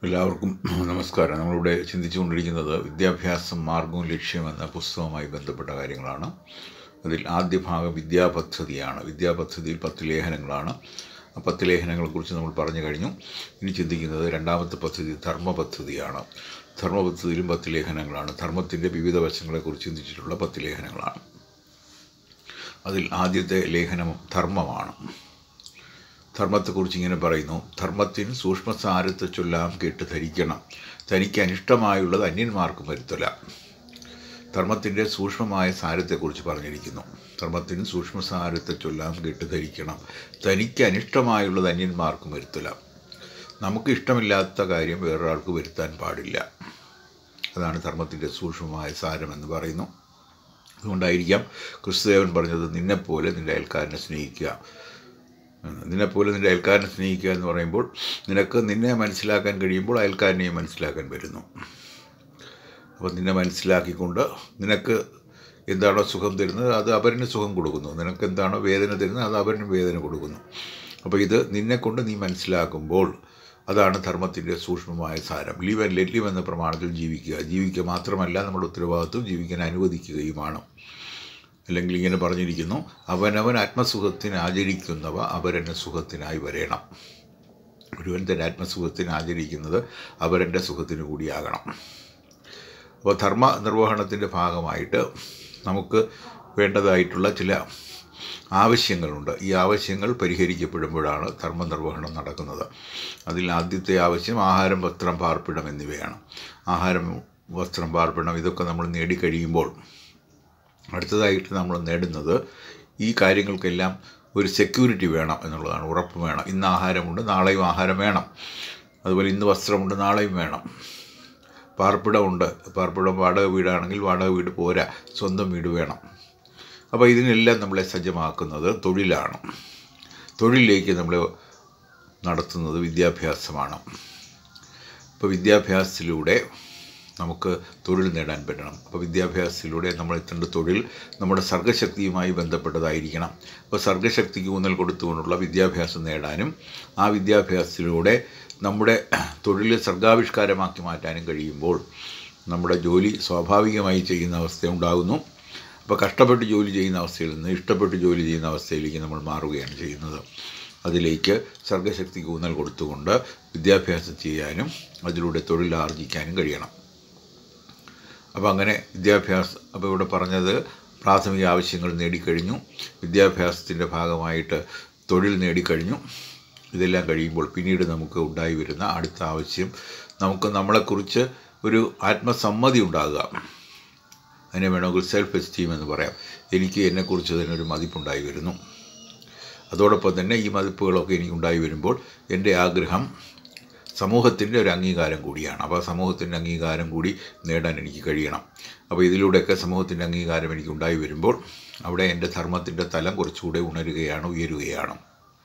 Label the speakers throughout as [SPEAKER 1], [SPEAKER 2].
[SPEAKER 1] എല്ലാവർക്കും നമസ്കാരം നമ്മളിവിടെ ചിന്തിച്ചുകൊണ്ടിരിക്കുന്നത് വിദ്യാഭ്യാസം മാർഗവും ലക്ഷ്യം എന്ന പുസ്തകവുമായി ബന്ധപ്പെട്ട കാര്യങ്ങളാണ് അതിൽ ആദ്യ ഭാഗം വിദ്യാപദ്ധതിയാണ് വിദ്യാപദ്ധതിയിൽ പത്ത് ലേഖനങ്ങളാണ് ആ പത്ത് ലേഖനങ്ങളെക്കുറിച്ച് നമ്മൾ പറഞ്ഞു കഴിഞ്ഞു ഇനി ചിന്തിക്കുന്നത് രണ്ടാമത്തെ പദ്ധതി ധർമ്മ പദ്ധതിയാണ് ധർമ്മ പദ്ധതിയിലും പത്ത് ലേഖനങ്ങളാണ് ധർമ്മത്തിൻ്റെ വിവിധ വശങ്ങളെക്കുറിച്ച് ചിന്തിച്ചിട്ടുള്ള പത്ത് ലേഖനങ്ങളാണ് അതിൽ ആദ്യത്തെ ലേഖനം ധർമ്മമാണ് ധർമ്മത്തെക്കുറിച്ച് ഇങ്ങനെ പറയുന്നു ധർമ്മത്തിന് സൂക്ഷ്മസാരത്തെ ചൊല്ലാം കേട്ട് ധരിക്കണം തനിക്ക് അനിഷ്ടമായുള്ളത് അന്യന്മാർക്കും വരുത്തല ധർമ്മത്തിൻ്റെ സൂക്ഷ്മമായ സാരത്തെക്കുറിച്ച് പറഞ്ഞിരിക്കുന്നു ധർമ്മത്തിന് സൂക്ഷ്മസാരത്തെ ചൊല്ലാം കേട്ട് ധരിക്കണം തനിക്ക് അനിഷ്ടമായുള്ളത് അന്യന്മാർക്കും വരുത്തല നമുക്ക് ഇഷ്ടമില്ലാത്ത കാര്യം വേറൊരാൾക്ക് വരുത്താൻ പാടില്ല അതാണ് ധർമ്മത്തിൻ്റെ സൂക്ഷ്മമായ സാരമെന്ന് പറയുന്നു അതുകൊണ്ടായിരിക്കാം ക്രിസ്തുദേവൻ പറഞ്ഞത് നിന്നെപ്പോലെ നിൻ്റെ അയൽക്കാരനെ സ്നേഹിക്കുക നിന്നെപ്പോലെ നിൻ്റെ അയൽക്കാരനെ സ്നേഹിക്കുക എന്ന് പറയുമ്പോൾ നിനക്ക് നിന്നെ മനസ്സിലാക്കാൻ കഴിയുമ്പോൾ അയൽക്കാരനെയും മനസ്സിലാക്കാൻ പറ്റുന്നു അപ്പോൾ നിന്നെ മനസ്സിലാക്കിക്കൊണ്ട് നിനക്ക് എന്താണോ സുഖം തരുന്നത് അത് അവരിന് സുഖം കൊടുക്കുന്നു നിനക്ക് എന്താണോ വേദന തരുന്നത് അത് അവരിന് വേദന കൊടുക്കുന്നു അപ്പോൾ ഇത് നിന്നെക്കൊണ്ട് നീ മനസ്സിലാക്കുമ്പോൾ അതാണ് ധർമ്മത്തിൻ്റെ സൂക്ഷ്മമായ സാരം ലീവ് ആൻഡ് ലെറ്റ് ലീവ് എന്ന പ്രമാണത്തിൽ ജീവിക്കുക ജീവിക്കുക മാത്രമല്ല നമ്മുടെ ഉത്തരവാദിത്വം ജീവിക്കാൻ അനുവദിക്കുകയുമാണ് അല്ലെങ്കിൽ ഇങ്ങനെ പറഞ്ഞിരിക്കുന്നു അവനവൻ ആത്മസുഖത്തിന് ആചരിക്കുന്നവ അവരെന്നെ സുഖത്തിനായി വരേണം ഒരുവൻ തൻ്റെ ആത്മസുഖത്തിന് ആചരിക്കുന്നത് അവരെൻ്റെ സുഖത്തിന് കൂടിയാകണം അപ്പോൾ ധർമ്മ നിർവഹണത്തിൻ്റെ ഭാഗമായിട്ട് നമുക്ക് വേണ്ടതായിട്ടുള്ള ചില ആവശ്യങ്ങളുണ്ട് ഈ ആവശ്യങ്ങൾ പരിഹരിക്കപ്പെടുമ്പോഴാണ് ധർമ്മനിർവഹണം നടക്കുന്നത് അതിൽ ആദ്യത്തെ ആവശ്യം ആഹാരം വസ്ത്രം പാർപ്പിടം എന്നിവയാണ് ആഹാരം വസ്ത്രം പാർപ്പിടം ഇതൊക്കെ നമ്മൾ നേടിക്കഴിയുമ്പോൾ അടുത്തതായിട്ട് നമ്മൾ നേടുന്നത് ഈ കാര്യങ്ങൾക്കെല്ലാം ഒരു സെക്യൂരിറ്റി വേണം എന്നുള്ളതാണ് ഉറപ്പ് വേണം ഇന്ന് ആഹാരമുണ്ട് നാളെയും ആഹാരം വേണം അതുപോലെ ഇന്ന് വസ്ത്രമുണ്ട് നാളെയും വേണം പാർപ്പിടമുണ്ട് പാർപ്പിടം വാടക വീടാണെങ്കിൽ വാടക വീട് പോരാ സ്വന്തം വീട് വേണം അപ്പോൾ ഇതിനെല്ലാം നമ്മളെ സജ്ജമാക്കുന്നത് തൊഴിലാണ് തൊഴിലിലേക്ക് നമ്മളെ നടത്തുന്നത് വിദ്യാഭ്യാസമാണ് അപ്പോൾ വിദ്യാഭ്യാസത്തിലൂടെ നമുക്ക് തൊഴിൽ നേടാൻ പറ്റണം അപ്പോൾ വിദ്യാഭ്യാസത്തിലൂടെ നമ്മൾ എത്തേണ്ട തൊഴിൽ നമ്മുടെ സർഗശക്തിയുമായി ബന്ധപ്പെട്ടതായിരിക്കണം അപ്പോൾ സർഗശക്തിക്ക് ഊന്നൽ കൊടുത്തുകൊണ്ടുള്ള വിദ്യാഭ്യാസം നേടാനും ആ വിദ്യാഭ്യാസത്തിലൂടെ നമ്മുടെ തൊഴിൽ സർഗാവിഷ്കാരമാക്കി മാറ്റാനും കഴിയുമ്പോൾ നമ്മുടെ ജോലി സ്വാഭാവികമായി ചെയ്യുന്ന അവസ്ഥ ഉണ്ടാകുന്നു അപ്പോൾ കഷ്ടപ്പെട്ട് ജോലി ചെയ്യുന്ന അവസ്ഥയിൽ നിന്ന് ഇഷ്ടപ്പെട്ട് ജോലി ചെയ്യുന്ന അവസ്ഥയിലേക്ക് നമ്മൾ മാറുകയാണ് ചെയ്യുന്നത് അതിലേക്ക് സർഗശക്തിക്ക് ഊന്നൽ കൊടുത്തുകൊണ്ട് വിദ്യാഭ്യാസം ചെയ്യാനും അതിലൂടെ തൊഴിൽ ആർജിക്കാനും കഴിയണം അപ്പോൾ അങ്ങനെ വിദ്യാഭ്യാസം അപ്പോൾ ഇവിടെ പറഞ്ഞത് പ്രാഥമിക ആവശ്യങ്ങൾ നേടിക്കഴിഞ്ഞു വിദ്യാഭ്യാസത്തിൻ്റെ ഭാഗമായിട്ട് തൊഴിൽ നേടിക്കഴിഞ്ഞു ഇതെല്ലാം കഴിയുമ്പോൾ പിന്നീട് നമുക്ക് ഉണ്ടായി വരുന്ന അടുത്ത ആവശ്യം നമുക്ക് നമ്മളെക്കുറിച്ച് ഒരു ആത്മസമ്മതി ഉണ്ടാകുക അതിനെ വേണമെങ്കിൽ സെൽഫ് എസ്റ്റീം എന്ന് പറയാം എനിക്ക് എന്നെക്കുറിച്ച് തന്നെ ഒരു മതിപ്പുണ്ടായി വരുന്നു അതോടൊപ്പം തന്നെ ഈ മതിപ്പുകളൊക്കെ എനിക്കുണ്ടായി വരുമ്പോൾ എൻ്റെ ആഗ്രഹം സമൂഹത്തിൻ്റെ ഒരു അംഗീകാരം കൂടിയാണ് അപ്പോൾ സമൂഹത്തിൻ്റെ അംഗീകാരം കൂടി നേടാൻ എനിക്ക് കഴിയണം അപ്പോൾ ഇതിലൂടെയൊക്കെ സമൂഹത്തിൻ്റെ അംഗീകാരം എനിക്ക് ഉണ്ടായി വരുമ്പോൾ അവിടെ എൻ്റെ ധർമ്മത്തിൻ്റെ തലം കുറച്ചുകൂടെ ഉണരുകയാണ് ഉയരുകയാണ്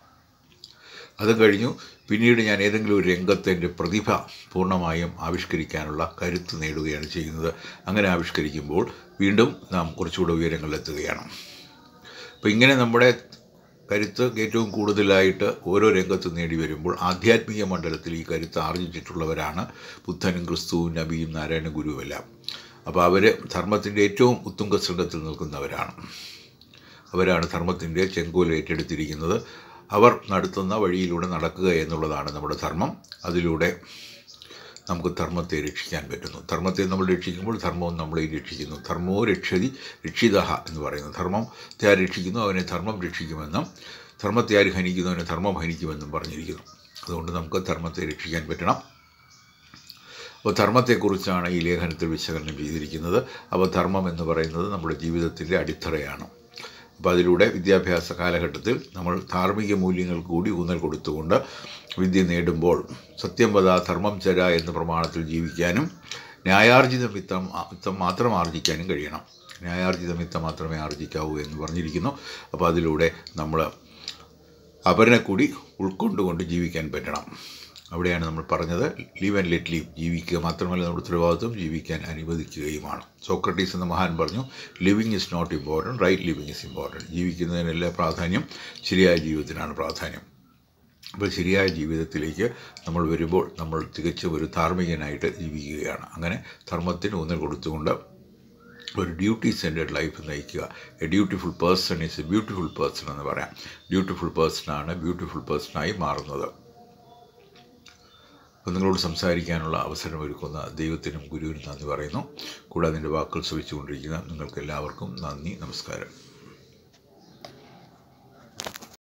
[SPEAKER 1] അത് കഴിഞ്ഞു പിന്നീട് ഞാൻ ഏതെങ്കിലും ഒരു രംഗത്ത് എൻ്റെ പ്രതിഭ പൂർണ്ണമായും ആവിഷ്കരിക്കാനുള്ള കരുത്ത് നേടുകയാണ് ചെയ്യുന്നത് അങ്ങനെ ആവിഷ്കരിക്കുമ്പോൾ വീണ്ടും നാം കുറച്ചുകൂടെ ഉയരങ്ങളിലെത്തുകയാണ് അപ്പോൾ ഇങ്ങനെ നമ്മുടെ കരുത്ത് ഏറ്റവും കൂടുതലായിട്ട് ഓരോ രംഗത്ത് നേടി വരുമ്പോൾ ആധ്യാത്മിക മണ്ഡലത്തിൽ ഈ കരുത്ത് ആർജിച്ചിട്ടുള്ളവരാണ് ബുദ്ധനും ക്രിസ്തുവും നബിയും നാരായണ ഗുരുവുമെല്ലാം അപ്പോൾ അവർ ധർമ്മത്തിൻ്റെ ഏറ്റവും ഉത്തുംഗ ശൃംഗത്തിൽ നിൽക്കുന്നവരാണ് അവരാണ് ധർമ്മത്തിൻ്റെ ചെങ്കോൽ ഏറ്റെടുത്തിരിക്കുന്നത് അവർ നടത്തുന്ന വഴിയിലൂടെ നടക്കുക എന്നുള്ളതാണ് നമ്മുടെ ധർമ്മം അതിലൂടെ നമുക്ക് ധർമ്മത്തെ രക്ഷിക്കാൻ പറ്റുന്നു ധർമ്മത്തെ നമ്മൾ രക്ഷിക്കുമ്പോൾ ധർമ്മവും നമ്മളെ രക്ഷിക്കുന്നു ധർമ്മോ രക്ഷതി രക്ഷിത എന്ന് പറയുന്നു ധർമ്മത്തെ ആര് രക്ഷിക്കുന്നു അവനെ ധർമ്മം രക്ഷിക്കുമെന്നും ധർമ്മത്തെ ആര് ഹനിക്കുന്നവനെ ധർമ്മം ഹനിക്കുമെന്നും പറഞ്ഞിരിക്കുന്നു അതുകൊണ്ട് നമുക്ക് ധർമ്മത്തെ രക്ഷിക്കാൻ പറ്റണം അപ്പോൾ ധർമ്മത്തെക്കുറിച്ചാണ് ഈ ലേഖനത്തിൽ വിശകലനം ചെയ്തിരിക്കുന്നത് അപ്പോൾ ധർമ്മം എന്ന് പറയുന്നത് നമ്മുടെ ജീവിതത്തിൻ്റെ അടിത്തറയാണ് അപ്പോൾ അതിലൂടെ വിദ്യാഭ്യാസ കാലഘട്ടത്തിൽ നമ്മൾ ധാർമ്മിക മൂല്യങ്ങൾക്ക് കൂടി ഊന്നൽ കൊടുത്തുകൊണ്ട് വിദ്യ നേടുമ്പോൾ സത്യം വധ ധർമ്മം ചര എന്ന പ്രമാണത്തിൽ ജീവിക്കാനും ന്യായാർജിത മിത്തം മിത്തം മാത്രം ആർജിക്കാനും കഴിയണം ന്യായാർജിത മിത്തം മാത്രമേ ആർജിക്കാവൂ എന്ന് പറഞ്ഞിരിക്കുന്നു അപ്പോൾ അതിലൂടെ നമ്മൾ അവരനെ കൂടി ഉൾക്കൊണ്ടുകൊണ്ട് ജീവിക്കാൻ പറ്റണം അവിടെയാണ് നമ്മൾ പറഞ്ഞത് ലീവ് ആൻഡ് ലെറ്റ് ലീവ് ജീവിക്കുക മാത്രമല്ല നമ്മുടെ ഉത്തരവാദിത്വം ജീവിക്കാൻ അനുവദിക്കുകയുമാണ് സോക്രട്ടീസ് എന്ന മഹാൻ പറഞ്ഞു living is not important right living is important ജീവിക്കുന്നതിനല്ല പ്രാധാന്യം ശരിയായ ജീവിതത്തിനാണ് പ്രാധാന്യം അപ്പോൾ ശരിയായ ജീവിതത്തിലേക്ക് നമ്മൾ വരുമ്പോൾ നമ്മൾ തികച്ചും ഒരു ധാർമ്മികനായിട്ട് ജീവിക്കുകയാണ് അങ്ങനെ ധർമ്മത്തിന് ഊന്നൽ കൊടുത്തുകൊണ്ട് ഒരു ഡ്യൂട്ടി സെൻറ്റേഡ് ലൈഫ് നയിക്കുക a dutiful person is a beautiful person എന്ന് പറയാം ബ്യൂട്ടിഫുൾ പേഴ്സണാണ് ബ്യൂട്ടിഫുൾ പേഴ്സണായി മാറുന്നത് അപ്പോൾ നിങ്ങളോട് സംസാരിക്കാനുള്ള അവസരം ഒരുക്കുന്ന ദൈവത്തിനും ഗുരുവിനും നന്ദി പറയുന്നു കൂടാതെ എൻ്റെ വാക്കുകൾ ശ്രമിച്ചുകൊണ്ടിരിക്കുന്ന നിങ്ങൾക്ക് എല്ലാവർക്കും നന്ദി നമസ്കാരം